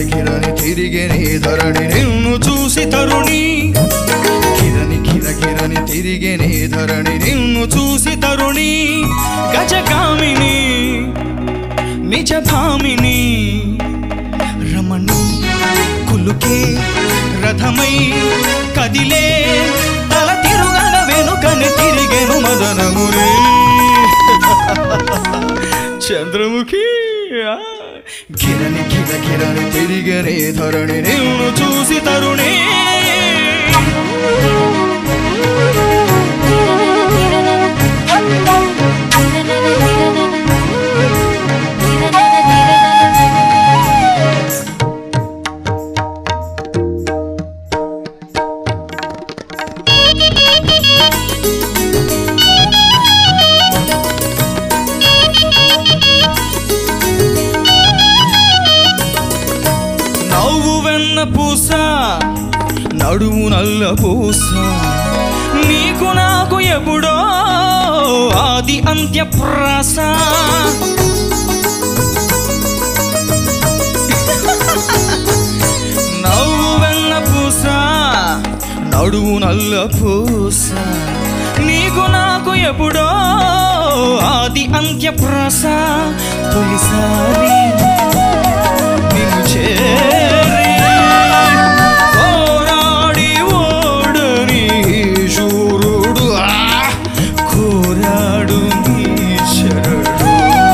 కిరని తిరిగేనే ధరణి నిన్ను చూసి తరుణి కిరని కిర కిరని తిరిగేనే ధరణి నిన్ను చూసి తరుణి గజకామిని నిజ భామిని రమణి కులుకే రథమై కదిలే తల తిరుగన వెనుకని తిరిగెను మదనమురే చంద్రముఖి ఆ. కిరణి కిర కిరణి తిరిగనే ధరణి నిన్ను చూసి తరుణి నవ్వు వెన్న పూస నడుము నల్ల పూస నీకు నాకు ఎప్పుడో ఆది అంత్య ప్రాస నవ్వు వెన్న పూస నడుము నల్ల పూస నీకు నాకు ఎప్పుడో ఆది అంత్య ప్రాస తొలిసారి నిన్ను చేరి పోరాడి ఓడని శూరుడు ఆ, కోరాడు నీ శరణు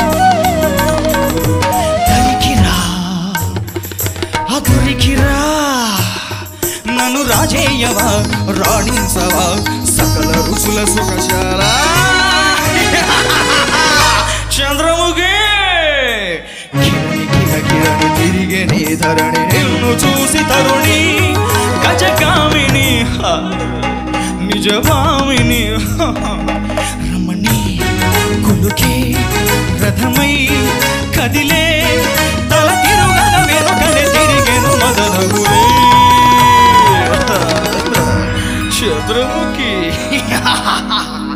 దరికిరా అదురికిరా నన్ను రాజేయవా రాణించవా సకల రుచుల సుఖశాల చంద్రముఖి కిరణి కిర కిరణి తిరిగే నీ ధరణి నిన్ను చూసి తరుణి గజకామిని హ, నిజభామిని హ, రమణి కులుకే రథమై కదిలే తల తిరుగన వెనుకనే తిరిగెను మదనగురే చంద్రముఖి